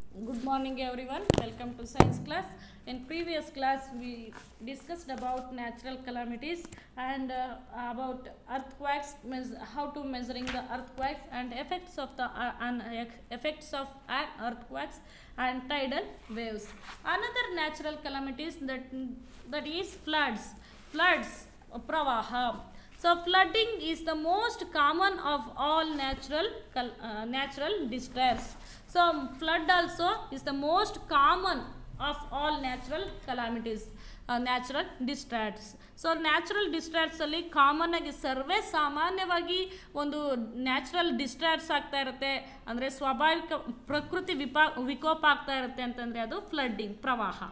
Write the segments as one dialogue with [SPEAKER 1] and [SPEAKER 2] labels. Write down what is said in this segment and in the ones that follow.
[SPEAKER 1] Good morning everyone. Welcome to science class. In previous class we discussed about natural calamities and uh, about earthquakes, meas- how to measuring the earthquakes and effects of the uh, and eff- effects of an earthquakes and tidal waves. Another natural calamities that that is floods. Floods, uh, pravaha. So flooding is the most common of all natural cal- uh, natural disasters. So flood also is the most common of all natural calamities. Natural disasters so natural ಡಿಸ್ಟ್ರಾಟ್ಸಲ್ಲಿ common ಆಗಿ ಸರ್ವೇ ಸಾಮಾನ್ಯವಾಗಿ ಒಂದು natural ಡಿಸ್ಟ್ರಾಟ್ಸ್ ಆಗ್ತಾ ಇರುತ್ತೆ ಅಂದರೆ ಸ್ವಾಭಾವಿಕ ಪ್ರಕೃತಿ ವಿಪಾ ವಿಕೋಪ ಆಗ್ತಾ ಇರುತ್ತೆ ಅಂತಂದರೆ ಅದು ಫ್ಲಡ್ಡಿಂಗ್ ಪ್ರವಾಹ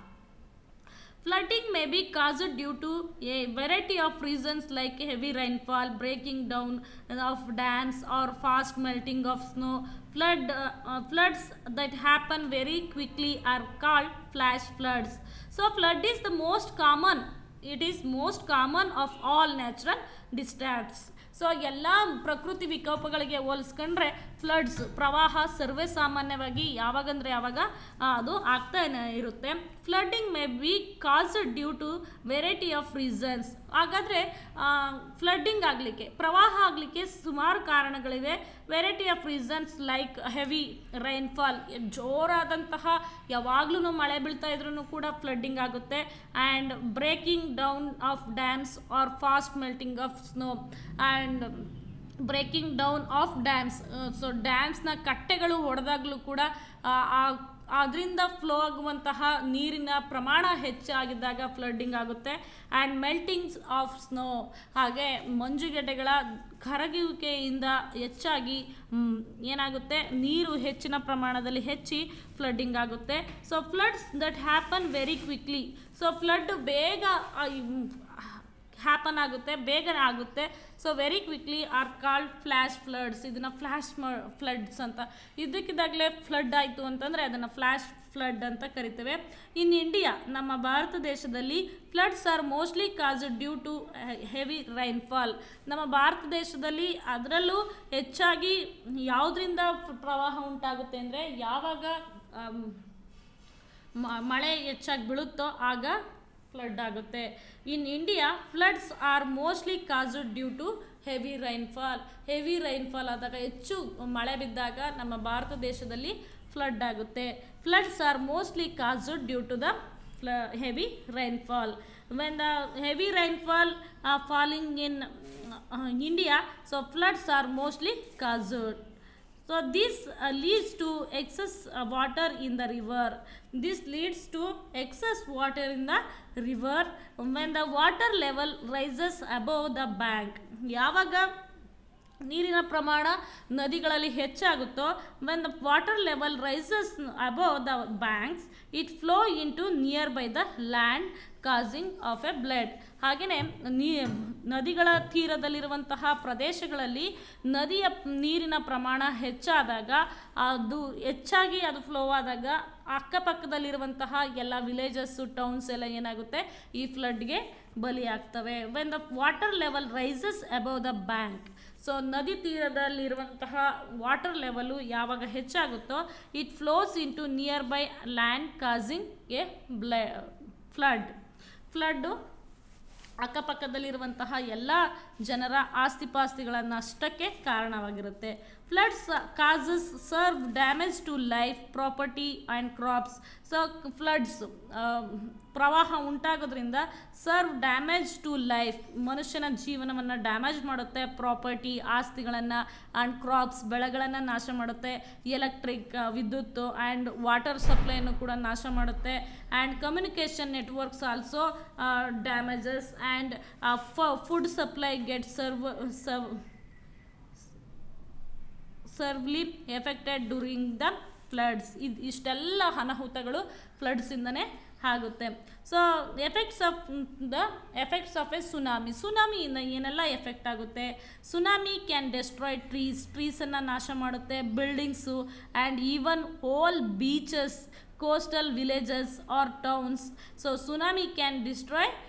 [SPEAKER 1] Flooding may be caused due to a variety of reasons like heavy rainfall, breaking down of dams, or fast melting of snow. Flood, uh, uh, floods that happen very quickly are called flash floods. So, flood is the most common. It is most common of all natural disasters. So ಎಲ್ಲ ಪ್ರಕೃತಿ ವಿಕೋಪಗಳಿಗೆ ಹೋಲಿಸ್ಕೊಂಡ್ರೆ floods ಪ್ರವಾಹ ಸರ್ವೇ ಸಾಮಾನ್ಯವಾಗಿ ಯಾವಾಗಂದ್ರೆ ಯಾವಾಗ ಆ, ಅದು ಆಗ್ತಾನೆ ಇರುತ್ತೆ flooding may be caused due to variety of reasons ಹಾಗಾದರೆ ಫ್ಲಡ್ಡಿಂಗ್ ಆಗಲಿಕ್ಕೆ ಪ್ರವಾಹ ಆಗಲಿಕ್ಕೆ ಸುಮಾರು ಕಾರಣಗಳಿವೆ variety of reasons like heavy rainfall ಜೋರಾದಂತಹ ಯಾವಾಗಲೂ ಮಳೆ ಬೀಳ್ತಾ ಇದ್ರೂ ಕೂಡ ಫ್ಲಡ್ಡಿಂಗ್ ಆಗುತ್ತೆ and breaking down of dams or fast melting of snow and breaking down of dams so ಡ್ಯಾಮ್ಸ್ನ ಕಟ್ಟೆಗಳು ಒಡೆದಾಗಲೂ ಕೂಡ ಆ, ಆ ಅದರಿಂದ ಫ್ಲೋ ಆಗುವಂತಹ ನೀರಿನ ಪ್ರಮಾಣ ಹೆಚ್ಚಾಗಿದ್ದಾಗ ಫ್ಲಡ್ಡಿಂಗ್ ಆಗುತ್ತೆ ಆ್ಯಂಡ್ ಮೆಲ್ಟಿಂಗ್ಸ್ ಆಫ್ ಸ್ನೋ ಹಾಗೆ ಮಂಜುಗಡ್ಡೆಗಳ ಕರಗುವಿಕೆಯಿಂದ ಹೆಚ್ಚಾಗಿ ಮ್, ಏನಾಗುತ್ತೆ ನೀರು ಹೆಚ್ಚಿನ ಪ್ರಮಾಣದಲ್ಲಿ ಹೆಚ್ಚಿ ಫ್ಲಡ್ಡಿಂಗ್ ಆಗುತ್ತೆ so floods that happen very quickly so flood ಬೇಗ ಆ, ಇಮ್, ಹ್ಯಾಪನ್ ಆಗುತ್ತೆ ಬೇಗನೆ ಆಗುತ್ತೆ so very quickly are called flash floods ಇದನ್ನು ಫ್ಲ್ಯಾಶ್ ಫ್ಲಡ್ಸ್ ಅಂತ ಇದಕ್ಕಿದ್ದಾಗಲೇ ಫ್ಲಡ್ ಆಯಿತು ಅಂತಂದರೆ ಅದನ್ನು ಫ್ಲ್ಯಾಶ್ ಫ್ಲಡ್ ಅಂತ ಕರಿತೇವೆ ಇನ್ ಇಂಡಿಯಾ ನಮ್ಮ ಭಾರತ ದೇಶದಲ್ಲಿ floods are mostly cause due to heavy rainfall ನಮ್ಮ ಭಾರತ ದೇಶದಲ್ಲಿ ಅದರಲ್ಲೂ ಹೆಚ್ಚಾಗಿ ಯಾವುದರಿಂದ ಪ್ರವಾಹ ಉಂಟಾಗುತ್ತೆ ಅಂದರೆ ಯಾವಾಗ ಆಮ್, ಮ- ಮಳೆ ಹೆಚ್ಚಾಗಿ ಬೀಳುತ್ತೋ ಆಗ ಫ್ಲಡ್ ಆಗುತ್ತೆ in India floods are mostly caused due to heavy rainfall heavy rainfall ಆದಾಗ ಹೆಚ್ಚು ಮಳೆ ಬಿದ್ದಾಗ ನಮ್ಮ ಭಾರತ ದೇಶದಲ್ಲಿ ಫ್ಲಡ್ ಆಗುತ್ತೆ floods are mostly caused due to the ಫ್ಲ heavy rainfall when the heavy rainfall falling in India so floods are mostly caused So this uh, leads to excess uh, water in the river. This leads to excess water in the river when the water level rises above the bank. ಯಾವಾಗ ನೀರಿನ ಪ್ರಮಾಣ ನದಿಗಳಲ್ಲಿ ಹೆಚ್ಚಾಗುತ್ತೋ when the water level rises above the banks it flow into nearby the land causing of a flood ಹಾಗೆಯೇ ನೀ ನದಿಗಳ ತೀರದಲ್ಲಿರುವಂತಹ ಪ್ರದೇಶಗಳಲ್ಲಿ ನದಿಯ ನೀರಿನ ಪ್ರಮಾಣ ಹೆಚ್ಚಾದಾಗ ಅದು ಹೆಚ್ಚಾಗಿ ಅದು ಫ್ಲೋ ಆದಾಗ ಅಕ್ಕಪಕ್ಕದಲ್ಲಿರುವಂತಹ ಎಲ್ಲ ವಿಲೇಜಸ್ಸು ಟೌನ್ಸ್ ಎಲ್ಲ ಏನಾಗುತ್ತೆ ಈ ಫ್ಲಡ್ಗೆ ಬಲಿಯಾಗ್ತವೆ when the water level rises above the bank so ನದಿ ತೀರದಲ್ಲಿರುವಂತಹ ವಾಟರ್ ಲೆವೆಲು ಯಾವಾಗ ಹೆಚ್ಚಾಗುತ್ತೋ it flows into nearby land causing a ಬ್ಲ ಫ್ಲಡ್ ಫ್ಲಡ್ಡು ಅಕ್ಕಪಕ್ಕದಲ್ಲಿರುವಂತಹ ಎಲ್ಲ ಜನರ ಆಸ್ತಿಪಾಸ್ತಿಗಳ ನಷ್ಟಕ್ಕೆ ಕಾರಣವಾಗಿರುತ್ತೆ floods causes severe damage to life property and crops so floods ಪ್ರವಾಹ ಉಂಟಾಗೋದ್ರಿಂದ ಸರ್ವ್ ಡ್ಯಾಮೇಜ್ ಟು ಲೈಫ್ ಮನುಷ್ಯನ ಜೀವನವನ್ನು ಡ್ಯಾಮೇಜ್ ಮಾಡುತ್ತೆ ಪ್ರಾಪರ್ಟಿ ಆಸ್ತಿಗಳನ್ನು ಆ್ಯಂಡ್ ಕ್ರಾಪ್ಸ್ ಬೆಳೆಗಳನ್ನು ನಾಶ ಮಾಡುತ್ತೆ ಎಲೆಕ್ಟ್ರಿಕ್ ವಿದ್ಯುತ್ ಆ್ಯಂಡ್ ವಾಟರ್ ಸಪ್ಲೈಯನ್ನು ಕೂಡ ನಾಶ ಮಾಡುತ್ತೆ and communication networks also damages and food supply get serve serve severely affected during the floods ಇದು ಇಷ್ಟೆಲ್ಲ ಅನಾಹುತಗಳು ಫ್ಲಡ್ಸಿಂದನೇ ಆಗುತ್ತೆ so effects of the effects of a tsunami ಸುನಾಮಿಯಿಂದ ಏನೆಲ್ಲ ಎಫೆಕ್ಟ್ ಆಗುತ್ತೆ ಸುನಾಮಿ ಕ್ಯಾನ್ ಡೆಸ್ಟ್ರಾಯ್ ಟ್ರೀಸ್ ಟ್ರೀಸನ್ನು ನಾಶ ಮಾಡುತ್ತೆ buildings and even whole beaches coastal villages or towns so tsunami can destroy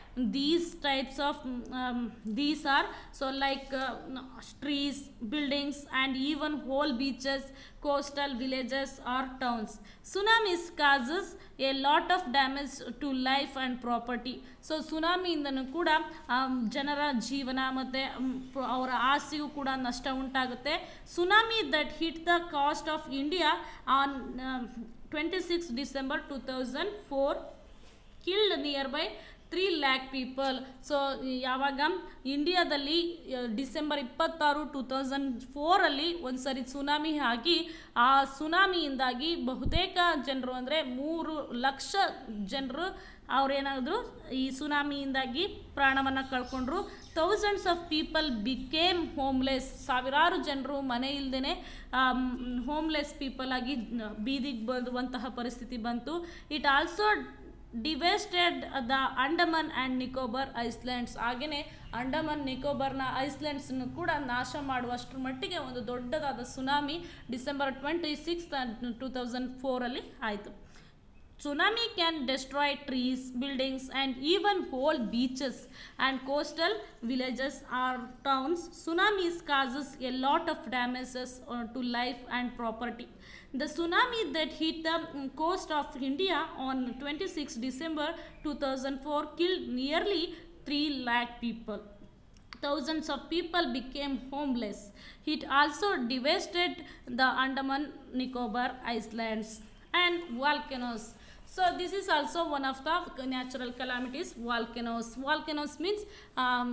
[SPEAKER 1] these types of um, these are so like uh, no, trees buildings and even whole beaches coastal villages or towns tsunamis causes a lot of damage to life and property so ಸುನಾಮಿಯಿಂದನೂ ಕೂಡ ಆಮ್, ಜನರ ಜೀವನ ಮತ್ತು ಅವರ ಆಸ್ತಿಗೂ ಕೂಡ ನಷ್ಟ ಉಂಟಾಗುತ್ತೆ tsunami that hit the coast of India on twenty six December two thousand four killed near by three lakh people so ಯಾವಾಗ ಇಂಡಿಯಾದಲ್ಲಿ ಆ, ಡಿಸೆಂಬರ್ ಇಪ್ಪತ್ತಾರು ಟೂ ತೌಸಂಡ್ ಫೋರಲ್ಲಿ ಒಂದು ಸರಿ ಸುನಾಮಿ ಆಗಿ ಆ ಸುನಾಮಿಯಿಂದಾಗಿ ಬಹುತೇಕ ಜನರು ಅಂದರೆ ಮೂರು ಲಕ್ಷ ಜನರು ಅವ್ರೇನಾದ್ರು ಈ ಸುನಾಮಿಯಿಂದಾಗಿ ಪ್ರಾಣವನ್ನು ಕಳ್ಕೊಂಡ್ರು thousands of people became homeless ಸಾವಿರಾರು ಜನರು ಮನೆ ಇಲ್ಲದೇ ಹೋಮ್ಲೆಸ್ ಪೀಪಲ್ ಆಗಿ ಬೀದಿಗೆ ಬರುವಂತಹ ಪರಿಸ್ಥಿತಿ ಬಂತು it also devastated the Andaman and Nicobar islands ಹಾಗೆಯೇ ಅಂಡಮಾನ್ ನಿಕೋಬಾರ್ನ ಐಸ್ಲ್ಯಾಂಡ್ಸನ್ನು ಕೂಡ ನಾಶ ಮಾಡುವಷ್ಟರ ಮಟ್ಟಿಗೆ ಒಂದು ದೊಡ್ಡದಾದ tsunami December twenty six two thousand ಫೋರಲ್ಲಿ ಆಯಿತು Tsunami can destroy trees, buildings, and even whole beaches and coastal villages or towns. Tsunamis causes a lot of damages uh, to life and property. The tsunami that hit the mm, coast of India on 26 December 2004 killed nearly 3 lakh people. Thousands of people became homeless. It also devastated the Andaman Nicobar Islands and volcanoes. So this is also one of the natural calamities. Volcanoes. Volcanoes means um,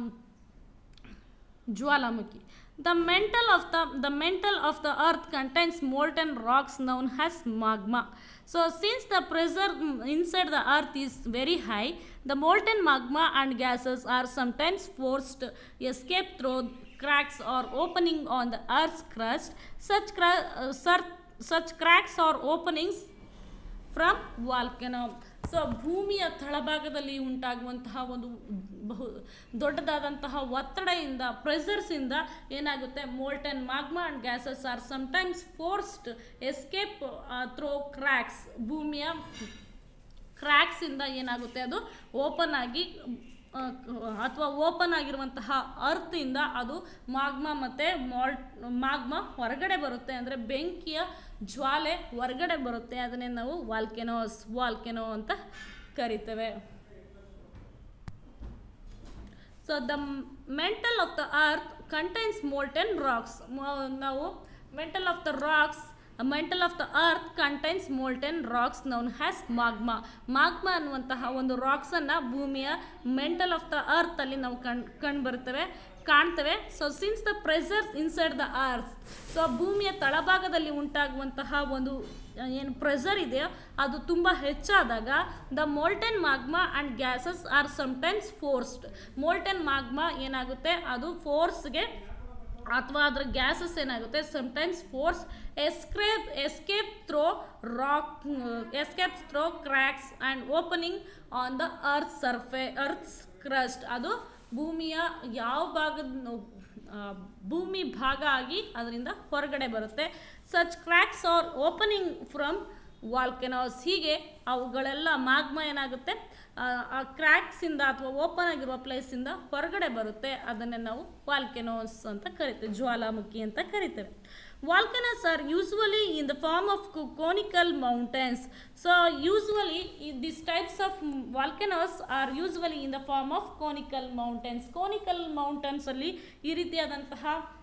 [SPEAKER 1] Jwalamukhi. The mantle of the the mantle of the earth contains molten rocks known as magma. So since the pressure mm, inside the earth is very high, the molten magma and gases are sometimes forced to escape through cracks or opening on the earth's crust. Such cra- uh, sur- such cracks or openings from volcano so ಭೂಮಿಯ ತಳಭಾಗದಲ್ಲಿ ಉಂಟಾಗುವಂತಹ ಒಂದು ಬಹು ದೊಡ್ಡದಾದಂತಹ ಒತ್ತಡದಿಂದ ಪ್ರೆಸರ್ಸಿಂದ ಏನಾಗುತ್ತೆ molten magma and gases are sometimes forced escape through cracks ಭೂಮಿಯ ಕ್ರ್ಯಾಕ್ಸಿಂದ ಏನಾಗುತ್ತೆ ಅದು ಓಪನ್ ಆಗಿ ಅಥವಾ ಓಪನ್ ಆಗಿರುವಂತಹ ಅರ್ತಿಂದ ಅದು ಮಾಗ್ಮಾ ಮತ್ತು ಮಾಲ್ಟ್ ಮಾಗ್ಮಾ ಹೊರಗಡೆ ಬರುತ್ತೆ ಅಂದರೆ ಬೆಂಕಿಯ ಜ್ವಾಲೆ ಹೊರಗಡೆ ಬರುತ್ತೆ ಅದನ್ನೇ ನಾವು ವಾಲ್ಕೆನೋಸ್ ವಾಲ್ಕೆನೋ ಅಂತ ಕರಿತೇವೆ so the mantle of the earth contains molten rocks ನಾವು mantle of the rocks mantle of the earth contains molten rocks known as magma magma ಅನ್ನುವಂತಹ ಒಂದು ರಾಕ್ಸನ್ನು ಭೂಮಿಯ ಮೆಂಟಲ್ ಆಫ್ ದ ಅರ್ತ್ ಅಲ್ಲಿ ನಾವು ಕಣ್ ಕಂಡು ಬರ್ತೇವೆ ಕಾಣ್ತೇವೆ so since the pressures inside the earth so ಭೂಮಿಯ ತಳಭಾಗದಲ್ಲಿ ಉಂಟಾಗುವಂತಹ ಒಂದು ಏನು ಪ್ರೆಸರ್ ಇದೆಯೋ ಅದು ತುಂಬ ಹೆಚ್ಚಾದಾಗ the molten magma and gases are sometimes forced molten magma ಏನಾಗುತ್ತೆ ಅದು ಫೋರ್ಸ್ಗೆ ಅಥವಾ ಅದರ ಗ್ಯಾಸಸ್ ಏನಾಗುತ್ತೆ sometimes force escape escape through rock escapes through cracks and opening on the earth surface earth's crust ಅದು ಭೂಮಿಯ ಯಾವ ಭಾಗದ ಭೂಮಿ ಭಾಗ ಆಗಿ ಅದರಿಂದ ಹೊರಗಡೆ ಬರುತ್ತೆ such cracks or opening from volcanoes ಹೀಗೆ ಅವುಗಳೆಲ್ಲ ಮಾಗ್ಮ ಏನಾಗುತ್ತೆ ಆ ಕ್ರ್ಯಾಕ್ಸಿಂದ ಅಥವಾ ಓಪನ್ ಆಗಿರುವ ಪ್ಲೇಸಿಂದ ಹೊರಗಡೆ ಬರುತ್ತೆ ಅದನ್ನೇ ನಾವು ವಾಲ್ಕೆನೋಸ್ ಅಂತ ಕರಿತೇವೆ ಜ್ವಾಲಾಮುಖಿ ಅಂತ ಕರಿತೇವೆ volcanoes are usually in the form of co- conical mountains so usually i- these types of mm, volcanoes are usually in the form of conical mountains conical mountains ಅಲ್ಲಿ ಈ ರೀತಿಯಾದಂತಹ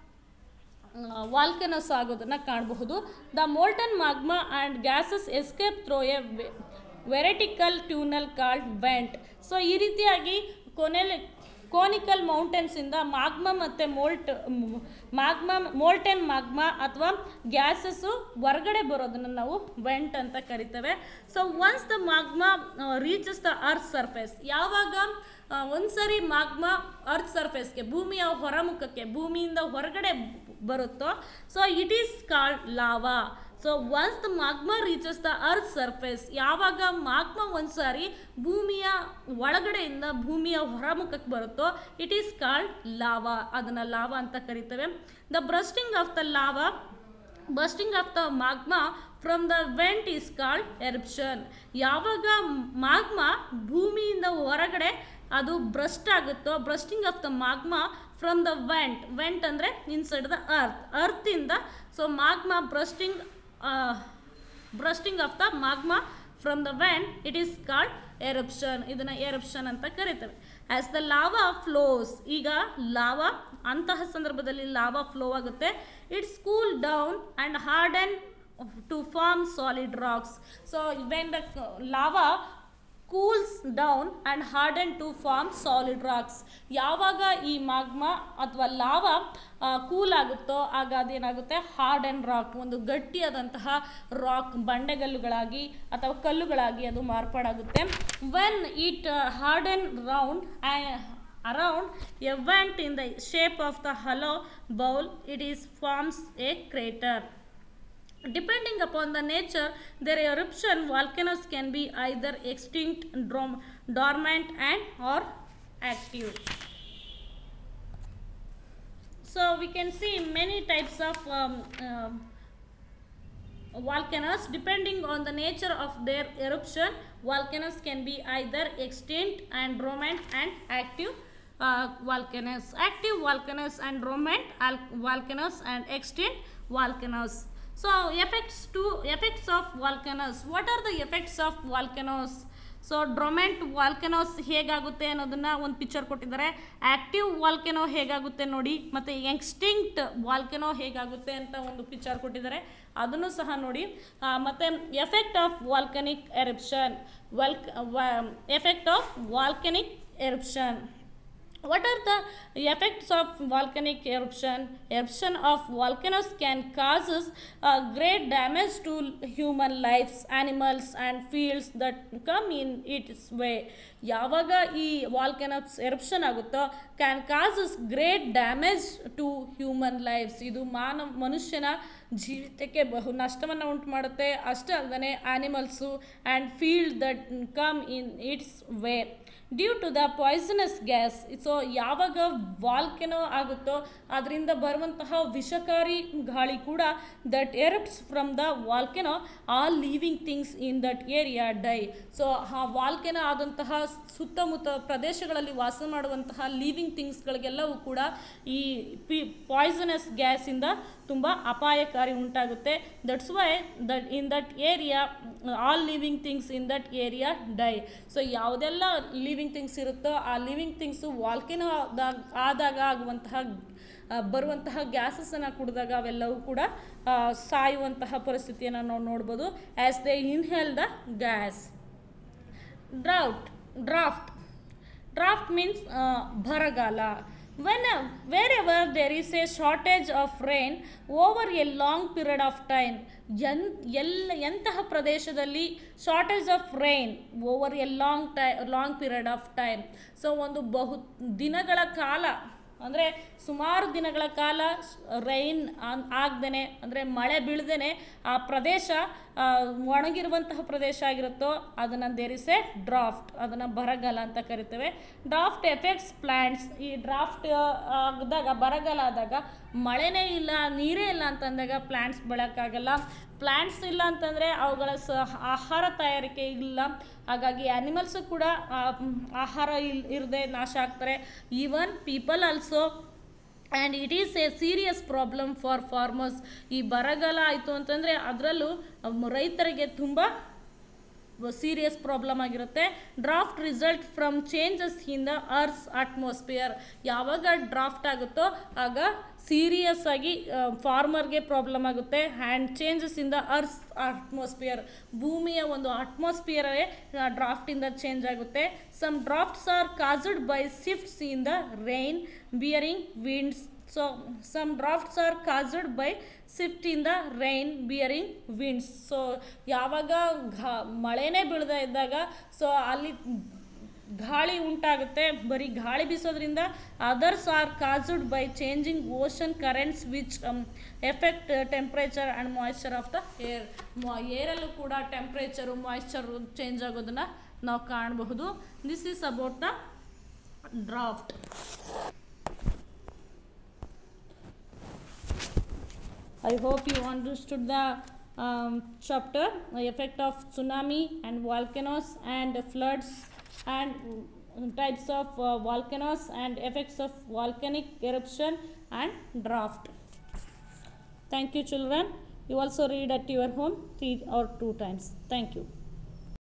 [SPEAKER 1] ವಾಲ್ಕೆನಸ್ ಆಗೋದನ್ನು ಕಾಣಬಹುದು the molten magma and gases escape through a vertical tunnel called vent so ಈ ರೀತಿಯಾಗಿ ಕೊನೆಯಲ್ಲಿ conical ಮೌಂಟೇನ್ಸಿಂದ ಮಾಗ್ಮಾ ಮತ್ತು ಮೋಲ್ಟ್ ಮಾಗ್ಮಾ ಮೋಲ್ಟೆನ್ ಮಾಗ್ಮಾ ಅಥವಾ ಗ್ಯಾಸಸ್ಸು ಹೊರಗಡೆ ಬರೋದನ್ನು ನಾವು ವೆಂಟ್ ಅಂತ ಕರಿತೇವೆ so once the magma reaches the earth surface ಯಾವಾಗ ಆ, ಒಂದ್ಸರಿ ಮಾಗ್ಮಾ ಅರ್ತ್ ಸರ್ಫೇಸ್ಗೆ ಭೂಮಿಯ ಹೊರಮುಖಕ್ಕೆ ಭೂಮಿಯಿಂದ ಹೊರಗಡೆ ಬರುತ್ತೋ so it is called lava so once the magma reaches the earth surface ಯಾವಾಗ ಮಾಗ್ಮಾ ಒಂದ್ಸಾರಿ ಭೂಮಿಯ ಒಳಗಡೆಯಿಂದ ಭೂಮಿಯ ಹೊರಮುಖಕ್ಕೆ ಬರುತ್ತೋ ಇಟ್ ಈಸ್ ಕಾಲ್ಡ್ ಲಾವಾ ಅದನ್ನು ಲಾವಾ ಅಂತ ಕರಿತೇವೆ the bursting of the lava bursting of the magma from the vent is called eruption ಯಾವಾಗ ಮಾಗ್ಮಾ ಭೂಮಿಯಿಂದ ಹೊರಗಡೆ ಅದು ಬ್ರಸ್ಟ್ ಆಗುತ್ತೋ bursting of the magma from the vent vent ಅಂದರೆ ಇನ್ಸೈಡ್ ದ ಅರ್ತ್ ಅರ್ತಿಂದ so ಮಾಗ್ಮಾ ಬ್ರಸ್ಟಿಂಗ್ bursting of the magma from the vent it is called eruption ಇದನ್ನು eruption ಅಂತ ಕರೀತೇವೆ ಆ್ಯಸ್ ದ ಲಾವಾ ಫ್ಲೋಸ್ ಈಗ ಲಾವಾ ಅಂತಹ ಸಂದರ್ಭದಲ್ಲಿ ಲಾವಾ ಫ್ಲೋ ಆಗುತ್ತೆ it's cool down and harden to form solid rocks so when the lava cools down and harden to form solid rocks ಯಾವಾಗ ಈ ಮಾಗ್ಮಾ ಅಥವಾ ಲಾವಾ ಕೂಲ್ ಆಗುತ್ತೋ ಆಗ ಅದೇನಾಗುತ್ತೆ ಹಾರ್ಡ್ ಆ್ಯಂಡ್ ರಾಕ್ ಒಂದು ಗಟ್ಟಿಯಾದಂತಹ ರಾಕ್ ಬಂಡೆಗಲ್ಲುಗಳಾಗಿ ಅಥವಾ ಕಲ್ಲುಗಳಾಗಿ ಅದು ಮಾರ್ಪಾಡಾಗುತ್ತೆ when it hard and round around a vent in the shape of the hollow bowl it is forms a crater depending upon the nature their eruption volcanoes can be either extinct drom- dormant and or active so we can see many types of um, um, volcanoes depending on the nature of their eruption volcanoes can be either extinct and dormant and active uh, volcanoes active volcanoes and dormant al- volcanoes and extinct volcanoes so effects to effects of volcanoes what are the effects of volcanoes so dormant volcanoes ಹೇಗಾಗುತ್ತೆ ಅನ್ನೋದನ್ನ ಒಂದು picture ಕೊಟ್ಟಿದ್ದಾರೆ active volcano ಹೇಗಾಗುತ್ತೆ ನೋಡಿ ಮತ್ತು extinct volcano ಹೇಗಾಗುತ್ತೆ ಅಂತ ಒಂದು ಪಿಕ್ಚರ್ ಕೊಟ್ಟಿದ್ದಾರೆ ಅದನ್ನು ಸಹ ನೋಡಿ ಮತ್ತು ಎಫೆಕ್ಟ್ ಆಫ್ ವಾಲ್ಕನಿಕ್ ಎರಿಪ್ಷನ್ ವಲ್ಕ್ effect of volcanic eruption what are the effects of volcanic eruption eruption of volcanoes can causes uh, great damage to human lives animals and fields that come in its way ಯಾವಾಗ ಈ volcanoes eruption ಆಗುತ್ತೋ can causes great damage to human lifes ಇದು ಮಾನವ ಮನುಷ್ಯನ ಜೀವಿತಕ್ಕೆ ಬಹು ನಷ್ಟವನ್ನು ಉಂಟು ಮಾಡುತ್ತೆ ಅಷ್ಟೇ ಅಲ್ಲದೆ animals and field that come in its way due to the poisonous gas so ಯಾವಾಗ ವಾಲ್ಕೆನೋ ಆಗುತ್ತೋ ಅದರಿಂದ ಬರುವಂತಹ ವಿಷಕಾರಿ ಗಾಳಿ ಕೂಡ that erupts from the volcano all living things in that area die so ಆ ವಾಲ್ಕೆನೋ ಆದಂತಹ ಸುತ್ತಮುತ್ತ ಪ್ರದೇಶಗಳಲ್ಲಿ ವಾಸ ಮಾಡುವಂತಹ ಲಿವಿಂಗ್ ಥಿಂಗ್ಸ್ಗಳಿಗೆಲ್ಲವೂ ಕೂಡ ಈ ಪಿ ಪಾಯ್ಸನಸ್ ಗ್ಯಾಸಿಂದ ತುಂಬ ಅಪಾಯಕಾರಿ ಉಂಟಾಗುತ್ತೆ that's why that in that area all living things in that area die so ಯಾವುದೆಲ್ಲ ಲಿವಿಂಗ್ ಥಿಂಗ್ಸ್ ಇರುತ್ತೋ ಆ ಲಿವಿಂಗ್ ಥಿಂಗ್ಸು ವಾಲ್ಕೆನೋ ಆದಾಗ ಆದಾಗ ಆಗುವಂತಹ ಆ, ಬರುವಂತಹ ಗ್ಯಾಸಸನ್ನು ಕುಡಿದಾಗ ಅವೆಲ್ಲವೂ ಕೂಡ ಆ, ಸಾಯುವಂತಹ ಪರಿಸ್ಥಿತಿಯನ್ನು ನಾವು ನೋಡ್ಬೋದು as they inhale the gas drought draft draft means ಬರಗಾಲ when wherever there is a shortage of rain over a long period of time ಎನ್ ಎಲ್ಲ ಎಂತಹ ಪ್ರದೇಶದಲ್ಲಿ shortage of rain over a long ಟೈ long period of time so ಒಂದು ಬಹು ದಿನಗಳ ಕಾಲ ಅಂದರೆ ಸುಮಾರು ದಿನಗಳ ಕಾಲ ರೈನ್ ಆಗ್ದೇನೆ ಅಂದರೆ ಮಳೆ ಬೀಳ್ದೇನೆ ಆ ಪ್ರದೇಶ ಆ, ಒಣಗಿರುವಂತಹ ಪ್ರದೇಶ ಆಗಿರುತ್ತೋ ಅದನ್ನು ದೇರಿಸೆ ಡ್ರಾಫ್ಟ್ ಅದನ್ನು ಬರಗಾಲ ಅಂತ ಕರಿತೇವೆ ಡ್ರಾಫ್ಟ್ ಎಫೆಕ್ಟ್ಸ್ ಪ್ಲ್ಯಾಂಟ್ಸ್ ಈ ಡ್ರಾಫ್ಟ್ ಆದಾಗ ಬರಗಾಲ ಆದಾಗ ಮಳೆನೇ ಇಲ್ಲ ನೀರೇ ಇಲ್ಲ ಅಂತಂದಾಗ ಪ್ಲ್ಯಾಂಟ್ಸ್ ಬೆಳಕ್ಕಾಗಲ್ಲ ಪ್ಲ್ಯಾಂಟ್ಸ್ ಇಲ್ಲ ಅಂತಂದರೆ ಅವುಗಳ ಸ ಆಹಾರ ತಯಾರಿಕೆ ಇಲ್ಲ ಹಾಗಾಗಿ ಆ್ಯನಿಮಲ್ಸು ಕೂಡ ಆ, ಮ್, ಆಹಾರ ಇಲ್ ಇರದೆ ನಾಶ ಆಗ್ತಾರೆ even people also and it is a serious problem for farmers ಈ ಬರಗಾಲ ಆಯಿತು ಅಂತಂದರೆ ಅದರಲ್ಲೂ ರೈತರಿಗೆ ತುಂಬ ಸೀರಿಯಸ್ ಪ್ರಾಬ್ಲಮ್ ಆಗಿರುತ್ತೆ draft result from changes in the earth's atmosphere ಯಾವಾಗ ಡ್ರಾಫ್ಟ್ ಆಗುತ್ತೋ ಆಗ ಸೀರಿಯಸ್ ಆಗಿ ಫಾರ್ಮರ್ಗೆ ಪ್ರಾಬ್ಲಮ್ ಆಗುತ್ತೆ and changes in the earth's atmosphere ಭೂಮಿಯ ಒಂದು ಅಟ್ಮಾಸ್ಫಿಯರೇ ಡ್ರಾಫ್ಟಿಂದ ಚೇಂಜ್ ಆಗುತ್ತೆ some drafts are caused by shifts in the rain bearing winds so some drafts are caused by shift in the rain bearing winds so ಯಾವಾಗ ಘಾ ಮಳೆನೇ ಬೀಳದೇ ಇದ್ದಾಗ so ಅಲ್ಲಿ ಗಾಳಿ ಉಂಟಾಗುತ್ತೆ ಬರೀ ಗಾಳಿ ಬೀಸೋದ್ರಿಂದ others are caused by changing ocean currents which effect temperature and moisture of the air ಏರಲ್ಲೂ ಕೂಡ ಟೆಂಪ್ರೇಚರು ಮಾಯ್ಶ್ಚರು ಚೇಂಜ್ ಆಗೋದನ್ನು ನಾವು ಕಾಣಬಹುದು this is about the draft I hope you understood the um, chapter, the effect of tsunami and volcanoes and floods and types of uh, volcanoes and effects of volcanic eruption and draft. Thank you children. You also read at your home three or two times. Thank you.